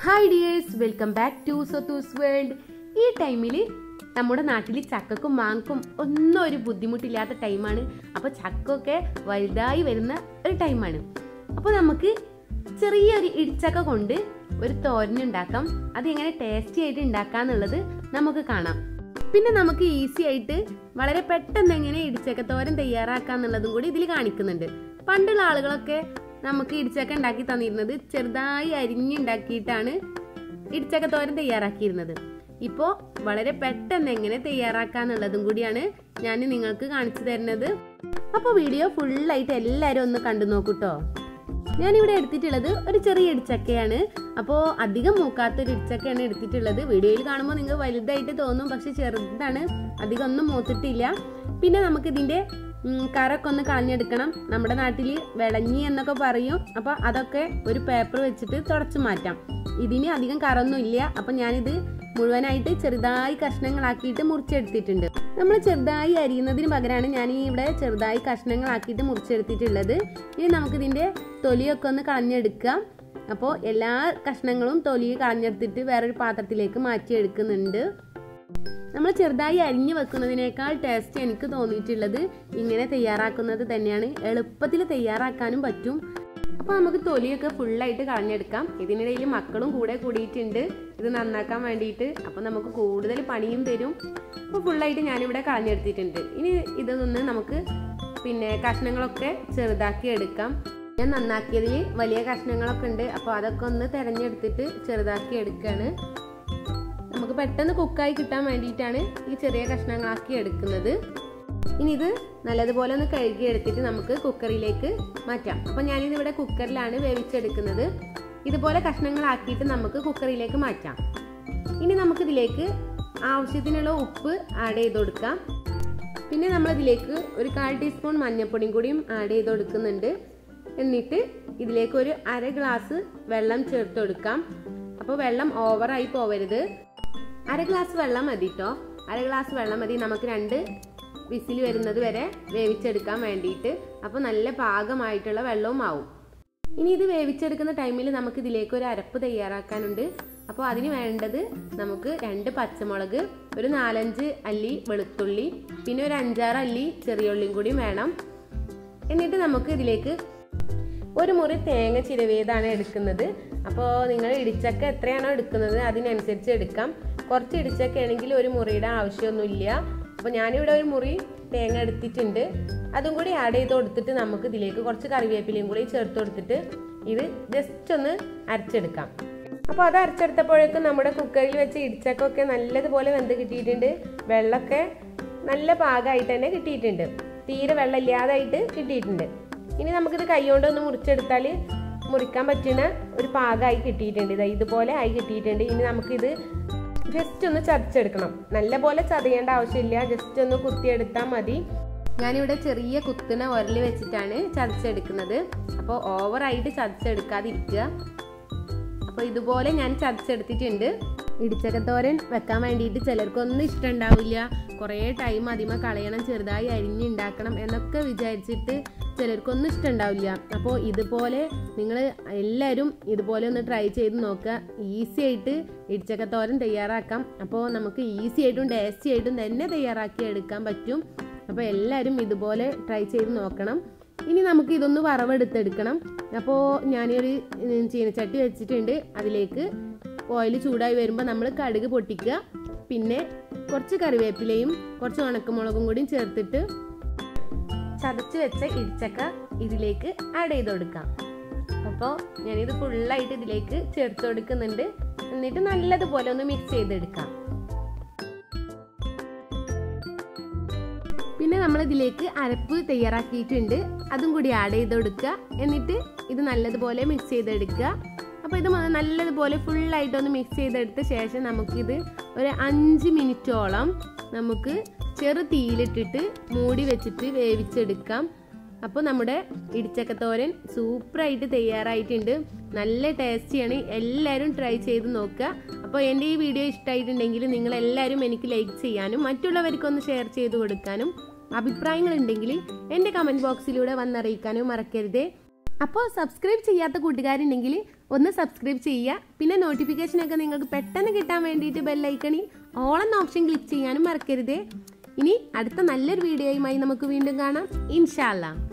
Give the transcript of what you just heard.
hi dears welcome back to സൊത്തൂസ് world ഈ ടൈമിൽ നമ്മുടെ നാട്ടിൽ ചക്കക്കും മാങ്ങക്കും ഒന്നും ഒരു ബുദ്ധിമുട്ടില്ലാത്ത ടൈമാണ് അപ്പോൾ ചക്കൊക്കെ വലുതായി വരുന്ന ഒരു ടൈമാണ് അപ്പോൾ നമുക്ക് ചെറിയൊരു ഇടിച്ചക്ക കൊണ്ട് ഒരു തോരനുണ്ടാക്കാം അത് എങ്ങനെ ടേസ്റ്റി ആയിട്ട് ഉണ്ടാക്കാന്നുള്ളത് നമുക്ക് കാണാം പിന്നെ നമുക്ക് ഈസി ആയിട്ട് വളരെ പെട്ടെന്ന് എങ്ങനെ ഇടിച്ചക്ക തോരൻ തയ്യാറാക്കാന്നുള്ളതും കൂടി ഇതിൽ കാണിക്കുന്നുണ്ട് പണ്ടുള്ള ആളുകളൊക്കെ നമുക്ക് ഇടിച്ചക്ക ഉണ്ടാക്കി തന്നിരുന്നത് ചെറുതായി അരിഞ്ഞുണ്ടാക്കിയിട്ടാണ് ഇടിച്ചക്ക തോരൻ തയ്യാറാക്കിയിരുന്നത് ഇപ്പോൾ വളരെ പെട്ടെന്ന് എങ്ങനെ തയ്യാറാക്കാന്നുള്ളതും കൂടിയാണ് ഞാൻ നിങ്ങൾക്ക് കാണിച്ചു തരുന്നത് അപ്പോൾ വീഡിയോ ഫുള്ളായിട്ട് എല്ലാവരും ഒന്ന് കണ്ടു നോക്കൂട്ടോ ഞാനിവിടെ എടുത്തിട്ടുള്ളത് ഒരു ചെറിയ ഇടിച്ചക്കയാണ് അപ്പോൾ അധികം മൂക്കാത്ത ഒരു ഇടിച്ചക്കയാണ് എടുത്തിട്ടുള്ളത് വീഡിയോയിൽ കാണുമ്പോൾ നിങ്ങൾ വലുതായിട്ട് തോന്നും പക്ഷെ ചെറുതാണ് അധികം ഒന്നും മൂത്തിട്ടില്ല പിന്നെ നമുക്ക് ഇതിന്റെ ഉം, കറൊക്കെ ഒന്ന് കളഞ്ഞെടുക്കണം നമ്മുടെ നാട്ടിൽ വിളഞ്ഞി എന്നൊക്കെ പറയും അപ്പോൾ അതൊക്കെ ഒരു പേപ്പർ വെച്ചിട്ട് തുടച്ചു മാറ്റാം ഇതിന് അധികം കറൊന്നും ഇല്ല അപ്പം ഞാനിത് മുഴുവനായിട്ട് ചെറുതായി കഷ്ണങ്ങളാക്കിയിട്ട് മുറിച്ചെടുത്തിട്ടുണ്ട് നമ്മൾ ചെറുതായി അരിയുന്നതിന് പകരമാണ് ഞാൻ ഈ ഇവിടെ ചെറുതായി കഷ്ണങ്ങളാക്കിയിട്ട് മുറിച്ചെടുത്തിട്ടുള്ളത് ഇനി നമുക്കിതിൻ്റെ തൊലിയൊക്കെ ഒന്ന് കളഞ്ഞെടുക്കാം അപ്പോൾ എല്ലാ കഷ്ണങ്ങളും തൊലി കളഞ്ഞെടുത്തിട്ട് വേറൊരു പാത്രത്തിലേക്ക് മാറ്റിയെടുക്കുന്നുണ്ട് നമ്മൾ ചെറുതായി അരിഞ്ഞു വെക്കുന്നതിനേക്കാൾ ടേസ്റ്റ് എനിക്ക് തോന്നിയിട്ടുള്ളത് ഇങ്ങനെ തയ്യാറാക്കുന്നത് തന്നെയാണ് എളുപ്പത്തിൽ തയ്യാറാക്കാനും പറ്റും അപ്പോൾ നമുക്ക് തൊലിയൊക്കെ ഫുള്ളായിട്ട് കളഞ്ഞെടുക്കാം ഇതിനിടയിൽ മക്കളും കൂടെ കൂടിയിട്ടുണ്ട് ഇത് നന്നാക്കാൻ വേണ്ടിയിട്ട് അപ്പോൾ നമുക്ക് കൂടുതൽ പണിയും തരും അപ്പോൾ ഫുള്ളായിട്ട് ഞാനിവിടെ കളഞ്ഞെടുത്തിട്ടുണ്ട് ഇനി ഇതൊന്ന് നമുക്ക് പിന്നെ കഷ്ണങ്ങളൊക്കെ ചെറുതാക്കി എടുക്കാം ഞാൻ നന്നാക്കിയതിൽ വലിയ കഷ്ണങ്ങളൊക്കെ ഉണ്ട് അപ്പോൾ അതൊക്കെ ഒന്ന് തിരഞ്ഞെടുത്തിട്ട് ചെറുതാക്കി എടുക്കുകയാണ് നമുക്ക് പെട്ടെന്ന് കുക്കായി കിട്ടാൻ വേണ്ടിയിട്ടാണ് ഈ ചെറിയ കഷ്ണങ്ങളാക്കി എടുക്കുന്നത് ഇനി ഇത് നല്ലതുപോലെ ഒന്ന് കഴുകി എടുത്തിട്ട് നമുക്ക് കുക്കറിലേക്ക് മാറ്റാം അപ്പം ഞാനിതിവിടെ കുക്കറിലാണ് വേവിച്ചെടുക്കുന്നത് ഇതുപോലെ കഷ്ണങ്ങളാക്കിയിട്ട് നമുക്ക് കുക്കറിലേക്ക് മാറ്റാം ഇനി നമുക്കിതിലേക്ക് ആവശ്യത്തിനുള്ള ഉപ്പ് ആഡ് ചെയ്ത് കൊടുക്കാം പിന്നെ നമ്മളിതിലേക്ക് ഒരു കാൽ ടീസ്പൂൺ മഞ്ഞൾപ്പൊടിയും കൂടിയും ആഡ് ചെയ്ത് കൊടുക്കുന്നുണ്ട് എന്നിട്ട് ഇതിലേക്ക് ഒരു അര ഗ്ലാസ് വെള്ളം ചേർത്ത് കൊടുക്കാം അപ്പോൾ വെള്ളം ഓവറായി പോവരുത് അര ഗ്ലാസ് വെള്ളം മതി കേട്ടോ അര ഗ്ലാസ് വെള്ളം മതി നമുക്ക് രണ്ട് വിസിൽ വരുന്നത് വരെ വേവിച്ചെടുക്കാൻ വേണ്ടിയിട്ട് അപ്പോൾ നല്ല പാകമായിട്ടുള്ള വെള്ളവും ആവും ഇനി ഇത് വേവിച്ചെടുക്കുന്ന ടൈമിൽ നമുക്ക് ഇതിലേക്ക് ഒരു അരപ്പ് തയ്യാറാക്കാനുണ്ട് അപ്പോൾ അതിന് വേണ്ടത് നമുക്ക് രണ്ട് പച്ചമുളക് ഒരു നാലഞ്ച് അല്ലി വെളുത്തുള്ളി പിന്നെ ഒരു അഞ്ചാറ് അല്ലി ചെറിയ ഉള്ളിയും കൂടിയും വേണം എന്നിട്ട് നമുക്ക് ഇതിലേക്ക് ഒരു മുറി തേങ്ങ ചിരവിയതാണ് എടുക്കുന്നത് അപ്പോൾ നിങ്ങൾ ഇടിച്ചക്ക എത്രയാണോ എടുക്കുന്നത് അതിനനുസരിച്ച് എടുക്കാം കുറച്ച് ഇടിച്ചക്ക ആണെങ്കിൽ ഒരു മുറിയുടെ ആവശ്യമൊന്നുമില്ല അപ്പോൾ ഞാനിവിടെ ഒരു മുറി തേങ്ങ എടുത്തിട്ടുണ്ട് അതും കൂടി ആഡ് ചെയ്ത് കൊടുത്തിട്ട് നമുക്ക് ഇതിലേക്ക് കുറച്ച് കറിവേപ്പിലയും കൂടി ചേർത്ത് കൊടുത്തിട്ട് ഇത് ജസ്റ്റ് ഒന്ന് അരച്ചെടുക്കാം അപ്പോൾ അത് അരച്ചെടുത്തപ്പോഴേക്കും നമ്മുടെ കുക്കറിൽ വെച്ച് ഇടിച്ചക്കൊക്കെ നല്ലതുപോലെ വെന്ത് കിട്ടിയിട്ടുണ്ട് വെള്ളമൊക്കെ നല്ല പാകമായിട്ട് തന്നെ കിട്ടിയിട്ടുണ്ട് തീരെ വെള്ളം ഇല്ലാതായിട്ട് കിട്ടിയിട്ടുണ്ട് ഇനി നമുക്കിത് കൈകൊണ്ട് ഒന്ന് മുറിച്ചെടുത്താൽ മുറിക്കാൻ പറ്റുന്ന ഒരു പാകമായി കിട്ടിയിട്ടുണ്ട് ഇതാ ഇതുപോലെ ആയി കിട്ടിയിട്ടുണ്ട് ഇനി നമുക്കിത് ജസ്റ്റ് ഒന്ന് ചതച്ചെടുക്കണം നല്ല പോലെ ചതയേണ്ട ആവശ്യമില്ല ജസ്റ്റ് ഒന്ന് കുത്തിയെടുത്താൽ മതി ഞാനിവിടെ ചെറിയ കുത്തുന്ന ഉരൽ വെച്ചിട്ടാണ് ചതച്ചെടുക്കുന്നത് അപ്പോൾ ഓവറായിട്ട് ചതച്ചെടുക്കാതിരിക്കുക അപ്പോൾ ഇതുപോലെ ഞാൻ ചതച്ചെടുത്തിട്ടുണ്ട് ഇടിച്ചക്കത്തോരൻ വെക്കാൻ വേണ്ടിയിട്ട് ചിലർക്കൊന്നും ഇഷ്ടമുണ്ടാവില്ല കുറേ ടൈം അതിമ കളയണം ചെറുതായി അരിഞ്ഞുണ്ടാക്കണം എന്നൊക്കെ വിചാരിച്ചിട്ട് ചിലർക്കൊന്നും ഇഷ്ടമുണ്ടാവില്ല അപ്പോൾ ഇതുപോലെ നിങ്ങൾ എല്ലാവരും ഇതുപോലെ ഒന്ന് ട്രൈ ചെയ്ത് നോക്കുക ഈസി ആയിട്ട് ഇടിച്ചക്കത്തോരൻ തയ്യാറാക്കാം അപ്പോൾ നമുക്ക് ഈസി ആയിട്ടും ടേസ്റ്റി ആയിട്ടും തന്നെ തയ്യാറാക്കി എടുക്കാൻ പറ്റും അപ്പോൾ എല്ലാവരും ഇതുപോലെ ട്രൈ ചെയ്ത് നോക്കണം ഇനി നമുക്ക് ഇതൊന്ന് വറവെടുത്തെടുക്കണം അപ്പോൾ ഞാനൊരു ഉം, ചീനച്ചട്ടി വെച്ചിട്ടുണ്ട് അതിലേക്ക് ഓയിൽ ചൂടായി വരുമ്പോൾ നമ്മൾ കടുക് പൊട്ടിക്കുക പിന്നെ കുറച്ച് കറിവേപ്പിലയും കുറച്ച് ഉണക്കമുളകും കൂടിയും ചേർത്തിട്ട് ചതച്ച് വെച്ച ഇടിച്ചക്ക ഇതിലേക്ക് ആഡ് ചെയ്ത് കൊടുക്കാം അപ്പോൾ ഞാനിത് ഫുള്ളായിട്ട് ഇതിലേക്ക് ചേർത്ത് കൊടുക്കുന്നുണ്ട് എന്നിട്ട് നല്ലതുപോലെ ഒന്ന് മിക്സ് ചെയ്തെടുക്കാം പിന്നെ നമ്മൾ ഇതിലേക്ക് അരപ്പ് തയ്യാറാക്കിയിട്ടുണ്ട് അതും കൂടി ആഡ് ചെയ്ത് കൊടുക്കുക എന്നിട്ട് ഇത് നല്ലതുപോലെ മിക്സ് ചെയ്തെടുക്കുക അപ്പോൾ ഇത് മ- നല്ലതുപോലെ ഫുള്ളായിട്ടൊന്ന് മിക്സ് ചെയ്തെടുത്ത ശേഷം നമുക്കിത് ഒരു അഞ്ച് മിനിറ്റോളം നമുക്ക് ചെറു തീയിലിട്ടിട്ട് മൂടി വെച്ചിട്ട് വേവിച്ചെടുക്കാം അപ്പോൾ നമ്മുടെ ഇടിച്ചക്കത്തോരൻ സൂപ്പറായിട്ട് തയ്യാറായിട്ടുണ്ട് നല്ല ടേസ്റ്റിയാണ് എല്ലാവരും ട്രൈ ചെയ്ത് നോക്കുക അപ്പോൾ എൻ്റെ ഈ വീഡിയോ ഇഷ്ടമായിട്ടുണ്ടെങ്കിൽ നിങ്ങൾ എല്ലാവരും എനിക്ക് ലൈക്ക് ചെയ്യാനും മറ്റുള്ളവർക്കൊന്ന് ഷെയർ ചെയ്ത് കൊടുക്കാനും അഭിപ്രായങ്ങൾ ഉണ്ടെങ്കിൽ എൻ്റെ കമൻറ്റ് ബോക്സിലൂടെ വന്നറിയിക്കാനും മറക്കരുതേ അപ്പോൾ സബ്സ്ക്രൈബ് ചെയ്യാത്ത കൂട്ടുകാരുണ്ടെങ്കിൽ ഒന്ന് സബ്സ്ക്രൈബ് ചെയ്യുക പിന്നെ നോട്ടിഫിക്കേഷനൊക്കെ നിങ്ങൾക്ക് പെട്ടെന്ന് കിട്ടാൻ വേണ്ടിയിട്ട് ബെല്ലൈക്കണിൽ ഓൾ എന്ന ഓപ്ഷൻ ക്ലിക്ക് ചെയ്യാനും മറക്കരുതേ ഇനി അടുത്ത നല്ലൊരു വീഡിയോയുമായി നമുക്ക് വീണ്ടും കാണാം ഇൻഷാല്ലാം